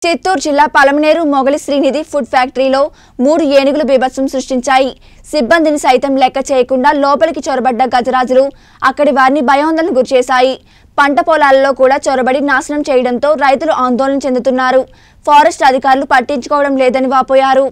చిత్తూరు జిల్లా పలమనేరు మొగలి శ్రీనిధి ఫుడ్ ఫ్యాక్టరీలో మూడు ఏనుగులు బీభత్సం సృష్టించాయి సిబ్బందిని సైతం లెక్క చేయకుండా లోపలికి చొరబడ్డ గజరాజులు అక్కడి వారిని భయాందోళనకు గురిచేశాయి పంట పొలాలలో కూడా చొరబడి నాశనం చేయడంతో రైతులు ఆందోళన చెందుతున్నారు ఫారెస్ట్ అధికారులు పట్టించుకోవడం లేదని వాపోయారు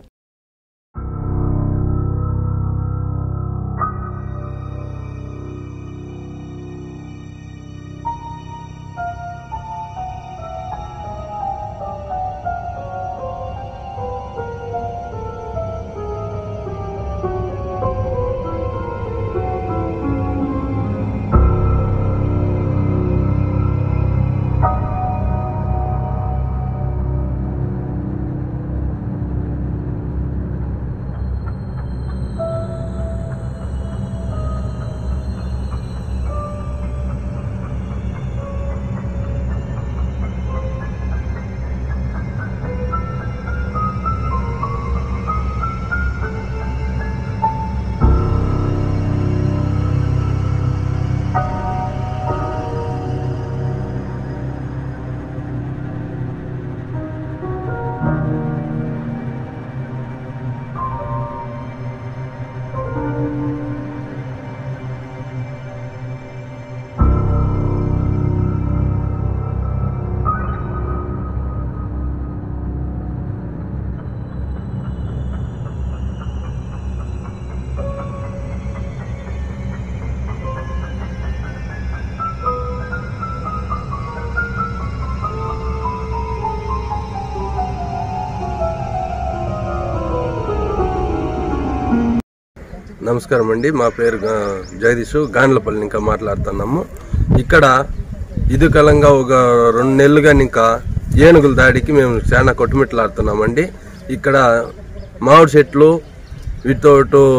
నమస్కారం అండి మా పేరు ఆ, జగదీష్ గాండ్లపల్లి ఇంకా మాట్లాడుతున్నాము ఇక్కడ ఇది కాలంగా ఒక రెండు నెలలుగా ఇంకా ఏనుగుల దాడికి మేము చాలా కొట్టుమిట్లాడుతున్నామండి ఇక్కడ మామిడి చెట్లు వీటితో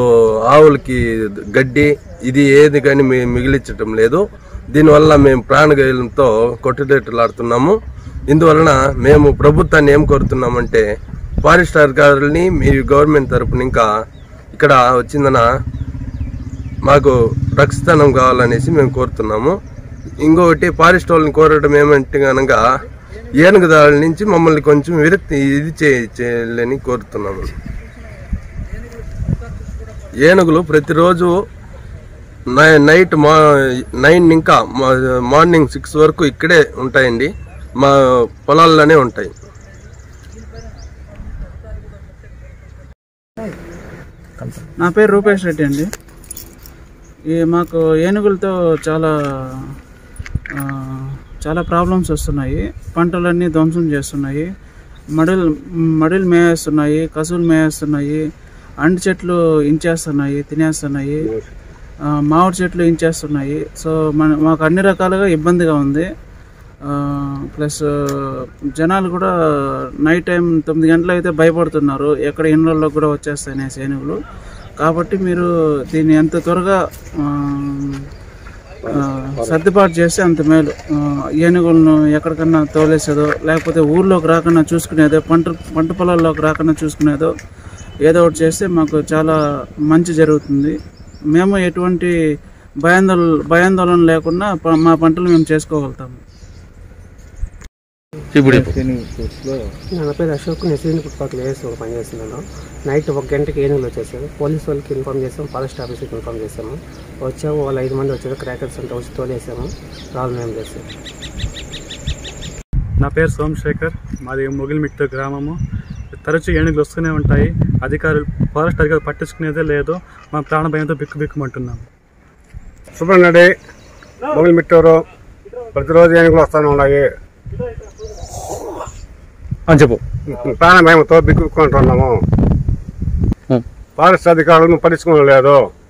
ఆవులకి గడ్డి ఇది ఏది కానీ మేము మిగిలించటం లేదు దీనివల్ల మేము ప్రాణగయంతో కొట్టుమిట్లాడుతున్నాము ఇందువలన మేము ప్రభుత్వాన్ని ఏం కోరుతున్నామంటే ఫారెస్ట్ అధికారులని మీ గవర్నమెంట్ తరపున ఇంకా ఇక్కడ వచ్చిందన మాకు రక్షితనం కావాలనేసి మేము కోరుతున్నాము ఇంకొకటి ఫారెస్ట్ వాళ్ళని కోరడం ఏమంటే కనుక ఏనుగు దాడుల నుంచి మమ్మల్ని కొంచెం విరక్తి ఇది చే- చేయాలని కోరుతున్నాము ఏనుగులు ప్రతిరోజు నై- నైట్ మా నైన్ ఇంకా మా- మార్నింగ్ సిక్స్ వరకు ఇక్కడే ఉంటాయండి మా పొలాల్లోనే ఉంటాయి నా పేరు రూపేష్ రెడ్డి అండి ఈ మాకు ఏనుగులతో చాలా ఆ, చాలా ప్రాబ్లమ్స్ వస్తున్నాయి పంటలన్నీ ధ్వంసం చేస్తున్నాయి మడులు మడులు మేయేస్తున్నాయి కసులు మేయేస్తున్నాయి అంటి చెట్లు ఇంచేస్తున్నాయి తినేస్తున్నాయి ఆ, మామిడి చెట్లు ఇంచేస్తున్నాయి సో మన మాకు అన్ని రకాలుగా ఇబ్బందిగా ఉంది ప్లస్ జనాలు కూడా నైట్ టైం తొమ్మిది గంటలు అయితే భయపడుతున్నారు ఎక్కడ ఇళ్ళల్లో కూడా వచ్చేస్తాయి అనేసి ఏనుగులు కాబట్టి మీరు దీన్ని ఎంత త్వరగా ఆ, ఆ, సర్దుబాటు చేస్తే అంత మేలు ఆ, ఏనుగులను ఎక్కడికన్నా తోలేసేదో లేకపోతే ఊర్లోకి రాకుండా చూసుకునేదో పంట పంట పొలాల్లోకి రాకుండా చూసుకునేదో ఏదో ఒకటి చేస్తే మాకు చాలా మంచి జరుగుతుంది మేము ఎటువంటి భయాందోళన భయాందోళన లేకుండా ప- మా పంటలు మేము చేసుకోగలుగుతాము నా పేరు అశోక్ నేను శ్రీని ఫుట్పాత్లో వేసి ఒక పని చేస్తున్నాను నైట్ ఒక గంటకి ఏనుగులు వచ్చేసారు పోలీస్ వాళ్ళకి ఇన్ఫామ్ చేసాము ఫారెస్ట్ ఆఫీస్కి ఇన్ఫామ్ చేసాము వచ్చాము వాళ్ళు ఐదు మంది వచ్చారు క్రాకర్స్ అంతా వచ్చి తోలేసాము ప్రాబ్లం ఏం లేదు సార్ నా పేరు సోమశేఖర్ మాది మొగిలిమిట్ట గ్రామము తరచూ ఏనుగులు వస్తూనే ఉంటాయి అధికారులు ఫారెస్ట్ అధికారులు పట్టించుకునేదే లేదు మా ప్రాణ భయంతో బిక్కు బిక్కుమంటున్నాం సుబ్రహ్మణ్యుడి మొగిలి మిట్టూరు ప్రతిరోజు ఏనుగులు వస్తూనే ఉన్నాయి అని చెప్పు ప్రాణ భయంతో బిక్కుకుంటున్నాము ఫారెస్ట్ అధికారులను పట్టించుకోలేదు